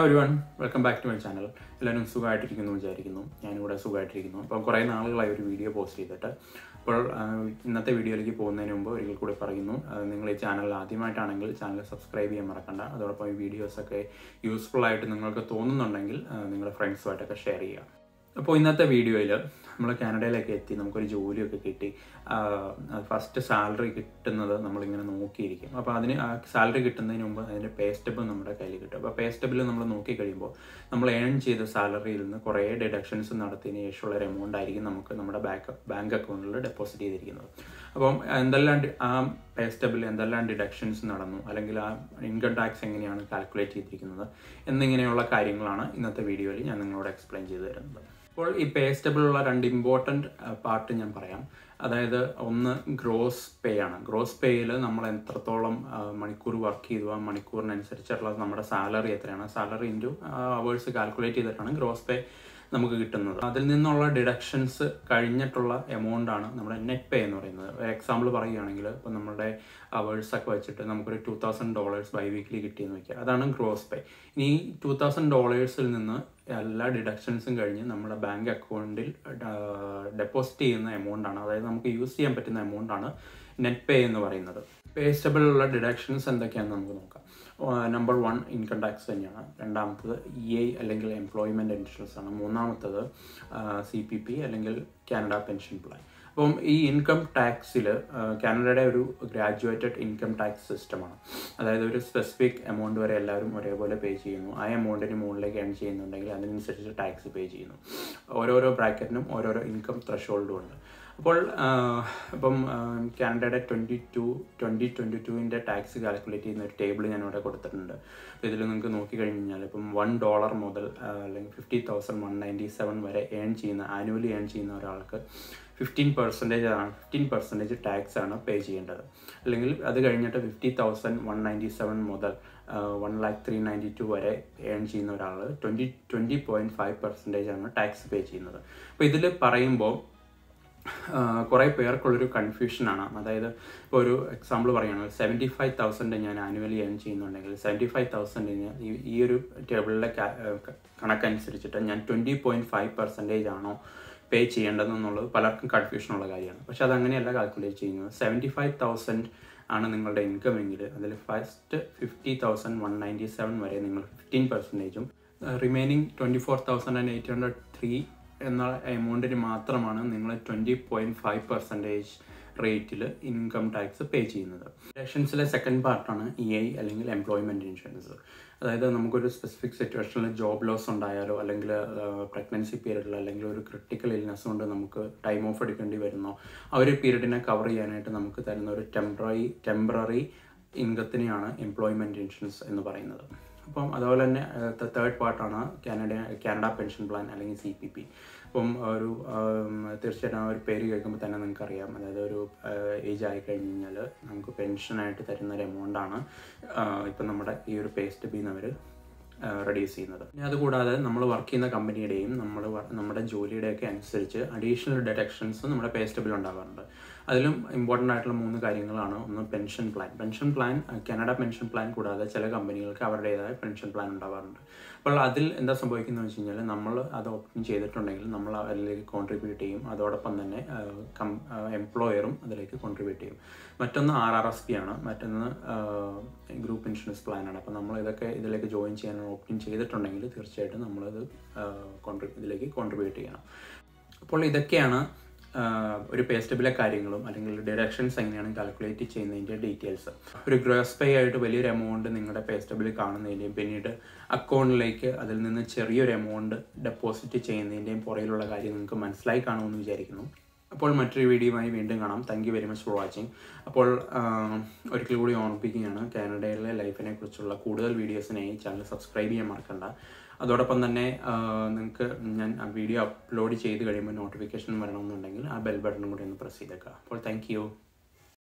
every everyone welcome back to my channel എല്ലാവരും സുഖമായിട്ടിരിക്കുന്നു വിചാരിക്കുന്നു ഞാനിവിടെ സുഖമായിട്ടിരിക്കുന്നു അപ്പം കുറേ നാളുകളായി ഒരു വീഡിയോ പോസ്റ്റ് ചെയ്തിട്ട് അപ്പോൾ ആ, ഇന്നത്തെ വീഡിയോയിലേക്ക് പോകുന്നതിന് മുമ്പ് ഒരിക്കൽ കൂടി പറയുന്നു ആ, നിങ്ങൾ ഈ ചാനൽ ആദ്യമായിട്ടാണെങ്കിൽ ചാനൽ സബ്സ്ക്രൈബ് ചെയ്യാൻ മറക്കണ്ട അതോടൊപ്പം ഈ വീഡിയോസൊക്കെ യൂസ്ഫുൾ ആയിട്ട് നിങ്ങൾക്ക് തോന്നുന്നുണ്ടെങ്കിൽ ആ, നിങ്ങളുടെ ഫ്രണ്ട്സുമായിട്ടൊക്കെ ഷെയർ ചെയ്യുക അപ്പോൾ ഇന്നത്തെ വീഡിയോയിൽ നമ്മൾ കാനഡയിലേക്ക് എത്തി നമുക്കൊരു ജോലിയൊക്കെ കിട്ടി ഫസ്റ്റ് സാലറി കിട്ടുന്നത് നമ്മളിങ്ങനെ നോക്കിയിരിക്കും അപ്പോൾ അതിന് ആ സാലറി കിട്ടുന്നതിന് മുമ്പ് അതിൻ്റെ പേ സ്റ്റെപ്പ് നമ്മുടെ കയ്യിൽ കിട്ടും അപ്പോൾ പേ സ്റ്റെപ്പിൽ നമ്മൾ നോക്കി കഴിയുമ്പോൾ നമ്മൾ ഏൺ ചെയ്ത സാലറിയിൽ നിന്ന് കുറേ ഡിഡക്ഷൻസ് നടത്തിയതിന് ശേഷമുള്ള ഒരു എമൗണ്ട് ആയിരിക്കും നമുക്ക് നമ്മുടെ ബാങ്ക് ബാങ്ക് അക്കൗണ്ടിൽ ഡെപ്പോസിറ്റ് ചെയ്തിരിക്കുന്നത് അപ്പം എന്തെല്ലാം ഡി- ആ പേ സ്റ്റെപ്പിൽ എന്തെല്ലാം ഡിഡക്ഷൻസ് നടന്നു അല്ലെങ്കിൽ ആ ഇൻകം ടാക്സ് എങ്ങനെയാണ് കാൽക്കുലേറ്റ് ചെയ്തിരിക്കുന്നത് എന്നിങ്ങനെയുള്ള കാര്യങ്ങളാണ് ഇന്നത്തെ വീഡിയോയിൽ ഞാൻ നിങ്ങളോട് എക്സ്പ്ലെയിൻ ചെയ്തു തരുന്നത് അപ്പോൾ ഈ പേ സ്റ്റെബിലുള്ള രണ്ട് ഇമ്പോർട്ടൻറ്റ് പാർട്ട് ഞാൻ പറയാം അതായത് ഒന്ന് ഗ്രോസ് പേ ആണ് ഗ്രോസ് പേയിൽ നമ്മൾ എത്രത്തോളം ആ, മണിക്കൂർ വർക്ക് ചെയ്തു ആ മണിക്കൂറിനനുസരിച്ചുള്ള നമ്മുടെ സാലറി എത്രയാണ് സാലറി ഇൻറ്റു അവേഴ്സ് കാൽക്കുലേറ്റ് ചെയ്തിട്ടാണ് ഗ്രോസ് പേ നമുക്ക് കിട്ടുന്നത് അതിൽ നിന്നുള്ള ഡിഡക്ഷൻസ് കഴിഞ്ഞിട്ടുള്ള എമൗണ്ട് ആണ് നമ്മുടെ നെറ്റ് പേ എന്ന് പറയുന്നത് ഒരു എക്സാമ്പിൾ പറയുകയാണെങ്കിൽ ഇപ്പോൾ നമ്മുടെ അവേഴ്സ് ഒക്കെ വെച്ചിട്ട് നമുക്കൊരു two thousand dollars biweekly കിട്ടിയെന്ന് വെക്കുക അതാണ് ഗ്രോസ് പേ ഇനി ടു തൗസൻഡ് ഡോളേഴ്സിൽ നിന്ന് എല്ലാ ഡിഡക്ഷൻസും കഴിഞ്ഞ് നമ്മുടെ ബാങ്ക് അക്കൗണ്ടിൽ ഡെപ്പോസിറ്റ് ചെയ്യുന്ന എമൗണ്ട് ആണ് അതായത് നമുക്ക് യൂസ് ചെയ്യാൻ പറ്റുന്ന എമൗണ്ട് ആണ് നെറ്റ് പേ എന്ന് പറയുന്നത് പേ സ്റ്റബിളുള്ള ഡിഡക്ഷൻസ് എന്തൊക്കെയാണെന്ന് നമുക്ക് നോക്കാം നമ്പർ വൺ ഇൻകം ടാക്സ് തന്നെയാണ് രണ്ടാമത്തത് ഇ ഐ അല്ലെങ്കിൽ എംപ്ലോയ്മെൻറ്റ് ഇൻഷുറൻസ് ആണ് മൂന്നാമത്തത് സി പി പി അല്ലെങ്കിൽ കാനഡ പെൻഷൻ പ്ലാൻ അപ്പം ഈ ഇൻകം ടാക്സിൽ കാനഡയുടെ ഒരു ഗ്രാജുവേറ്റഡ് ഇൻകം ടാക്സ് സിസ്റ്റമാണ് അതായത് ഒരു സ്പെസിഫിക് എമൗണ്ട് വരെ എല്ലാവരും ഒരേപോലെ പേ ചെയ്യുന്നു ആ എമൗണ്ടിന് മുകളിലേക്ക് ഏൺ ചെയ്യുന്നുണ്ടെങ്കിൽ അതിനനുസരിച്ച് ടാക്സ് പേ ചെയ്യുന്നു ഓരോരോ ബ്രാക്കറ്റിനും ഓരോരോ ഇൻകം ത്രഷോൾഡും ഉണ്ട് അപ്പോൾ ആ, ഇപ്പം ആ, കാനഡയുടെ ട്വൻറ്റി ടു ട്വൻറ്റി ട്വൻറ്റി ടുവിൻ്റെ ടാക്സ് കാൽക്കുലേറ്റ് ചെയ്യുന്ന ഒരു ടേബിൾ ഞാൻ ഇവിടെ കൊടുത്തിട്ടുണ്ട് അപ്പോൾ ഇതിൽ നിങ്ങൾക്ക് നോക്കിക്കഴിഞ്ഞാൽ ഇപ്പം വൺ ഡോളർ മുതൽ ആ, അല്ലെങ്കിൽ fifty thousand one ninety seven വരെ ഏൺ ചെയ്യുന്ന ആനുവലി ഏൺ ചെയ്യുന്ന ഒരാൾക്ക് ഫിഫ്റ്റീൻ പെർസെൻറ്റേജ് ആണ് ഫിഫ്റ്റീൻ പെർസെൻറ്റേജ് ടാക്സ് ആണ് പേ ചെയ്യേണ്ടത് അല്ലെങ്കിൽ അത് കഴിഞ്ഞിട്ട് fifty thousand one ninety seven മുതൽ one lakh three ninety two വരെ ഏൺ ചെയ്യുന്ന ഒരാൾ twenty twenty point five percentage ആണ് ടാക്സ് പേ ചെയ്യുന്നത് അപ്പോൾ ഇതിൽ പറയുമ്പോൾ കുറേ പേർക്കുള്ളൊരു കൺഫ്യൂഷനാണ് അതായത് ഇപ്പോൾ ഒരു എക്സാമ്പിൾ പറയുകയാണെങ്കിൽ സെവൻറ്റി ഫൈവ് തൗസൻഡ് ഞാൻ ആനുവലി ഏൺ ചെയ്യുന്നുണ്ടെങ്കിൽ സെവൻറ്റി ഫൈവ് തൗസൻഡിന് ഈ ഒരു ടേബിളിലെ കണക്കനുസരിച്ചിട്ട് ഞാൻ ട്വൻറ്റി പോയിൻറ്റ് ഫൈവ് പെർസെൻറ്റേജ് ആണോ പേ ചെയ്യേണ്ടതെന്നുള്ളത് പലർക്കും കൺഫ്യൂഷനുള്ള കാര്യമാണ് പക്ഷെ അതങ്ങനെയല്ല കാൽക്കുലേറ്റ് ചെയ്യുന്നത് സെവൻറ്റി ഫൈവ് തൗസൻഡ് ആണ് നിങ്ങളുടെ ഇൻകം എങ്കിൽ അതിൽ first fifty thousand one ninety seven വരെ നിങ്ങൾ ഫിഫ്റ്റീൻ പെർസെൻറ്റേജും remaining twenty four thousand and eight hundred three എന്ന എമൗണ്ടിന് മാത്രമാണ് നിങ്ങൾ ട്വൻറ്റി പോയിൻറ്റ് ഫൈവ് പെർസെൻറ്റേജ് റേറ്റിൽ ഇൻകം ടാക്സ് പേ ചെയ്യുന്നത് ഇലക്ഷൻസിലെ സെക്കൻഡ് പാർട്ടാണ് ഇ ഐ അല്ലെങ്കിൽ എംപ്ലോയ്മെൻറ്റ് ഇൻഷുറൻസ് അതായത് നമുക്കൊരു സ്പെസിഫിക് സിറ്റുവേഷനിൽ ജോബ് ലോസ് ഉണ്ടായാലോ അല്ലെങ്കിൽ പ്രഗ്നൻസി പീരീഡിൽ അല്ലെങ്കിൽ ഒരു ക്രിട്ടിക്കൽ ഇൽനെസ് കൊണ്ട് നമുക്ക് ടൈം ഓഫ് എടുക്കേണ്ടി വരുന്നോ ആ ഒരു പീരീഡിനെ കവർ ചെയ്യാനായിട്ട് നമുക്ക് തരുന്ന ഒരു ടെമ്പററി ടെമ്പററി ഇൻകത്തിനെയാണ് എംപ്ലോയ്മെൻറ്റ് ഇൻഷുറൻസ് എന്ന് പറയുന്നത് അപ്പം അതുപോലെ തന്നെ തേർഡ് പാർട്ടാണ് കാനഡ കാനഡ പെൻഷൻ പ്ലാൻ അല്ലെങ്കിൽ സി പി പി അപ്പം ഒരു ആം, തീർച്ചയായിട്ടും ആ ഒരു പേര് കേൾക്കുമ്പോൾ തന്നെ നിങ്ങൾക്കറിയാം അതായത് ഒരു ഏജ് ആയി കഴിഞ്ഞ് കഴിഞ്ഞാൽ നമുക്ക് പെൻഷനായിട്ട് തരുന്ന ഒരു എമൗണ്ടാണ് ഇപ്പം നമ്മുടെ ഈ ഒരു പേ സ്റ്റെപ്പിൽ നിന്ന് അവർ റെഡ്യൂസ് ചെയ്യുന്നത് പിന്നെ അതുകൂടാതെ നമ്മൾ വർക്ക് ചെയ്യുന്ന കമ്പനിയുടെയും നമ്മൾ നമ്മുടെ ജോലിയുടെയൊക്കെ അനുസരിച്ച് അഡീഷണൽ ഡിഡക്ഷൻസ് നമ്മുടെ പേ സ്റ്റെപ്പിൽ ഉണ്ടാകാറുണ്ട് അതിലും ഇമ്പോർട്ടൻ്റ് ആയിട്ടുള്ള മൂന്ന് കാര്യങ്ങളാണ് ഒന്ന് pension plan pension plan Canada pension plan കൂടാതെ ചില കമ്പനികൾക്ക് അവരുടേതായ പെൻഷൻ പ്ലാൻ ഉണ്ടാവാറുണ്ട് അപ്പോൾ അതിൽ എന്താ സംഭവിക്കുന്നത് വെച്ച് കഴിഞ്ഞാൽ നമ്മൾ അത് ഓപ്ഷൻ ചെയ്തിട്ടുണ്ടെങ്കിൽ നമ്മൾ അതിലേക്ക് കോൺട്രിബ്യൂട്ട് ചെയ്യും അതോടൊപ്പം തന്നെ എംപ്ലോയറും അതിലേക്ക് കോൺട്രിബ്യൂട്ട് ചെയ്യും മറ്റൊന്ന് ആർ ആർ എസ് പി ആണ് മറ്റൊന്ന് ഗ്രൂപ്പ് ഇൻഷുറൻസ് പ്ലാനാണ് അപ്പോൾ നമ്മൾ ഇതൊക്കെ ഇതിലേക്ക് ജോയിൻ ചെയ്യാൻ ഓപ്ഷൻ ചെയ്തിട്ടുണ്ടെങ്കിൽ തീർച്ചയായിട്ടും നമ്മളത് കോൺട്രി ഇതിലേക്ക് കോൺട്രിബ്യൂട്ട് ചെയ്യണം അപ്പോൾ ഇതൊക്കെയാണ് ആഹ് ഒരു പേ സ്റ്റെബിലെ കാര്യങ്ങളും അല്ലെങ്കിൽ ഡിഡക്ഷൻസ് എങ്ങനെയാണ് കാൽക്കുലേറ്റ് ചെയ്യുന്നതിൻ്റെ ഡീറ്റെയിൽസ് ഒരു ഗ്രോസ് പേ ആയിട്ട് വലിയൊരു എമൗണ്ട് നിങ്ങളുടെ പേ സ്റ്റെബിൽ കാണുന്നതിൻ്റെയും പിന്നീട് അക്കൗണ്ടിലേക്ക് അതിൽ നിന്ന് ചെറിയൊരു എമൗണ്ട് ഡെപ്പോസിറ്റ് ചെയ്യുന്നതിൻ്റെയും പുറയിലുള്ള കാര്യം നിങ്ങൾക്ക് മനസ്സിലായി കാണുമെന്ന് വിചാരിക്കുന്നു അപ്പോൾ മറ്റൊരു വീഡിയോയുമായി വീണ്ടും കാണാം thank you very much for watching അപ്പോൾ ആഹ് ഒരിക്കൽ കൂടി ഓർമ്മിപ്പിക്കുകയാണ് കാനഡയിലെ ലൈഫിനെ കുറിച്ചുള്ള കൂടുതൽ വീഡിയോസിനായി ചാനൽ സബ്സ്ക്രൈബ് ചെയ്യാൻ മറക്കണ്ട അതോടൊപ്പം തന്നെ നിങ്ങൾക്ക് ഞാൻ ആ വീഡിയോ അപ്ലോഡ് ചെയ്ത് കഴിയുമ്പോൾ നോട്ടിഫിക്കേഷൻ വരണമെന്നുണ്ടെങ്കിൽ ആ ബെൽ ബട്ടണും കൂടി ഒന്ന് പ്രസ് ചെയ്തേക്കുക അപ്പോൾ താങ്ക് യു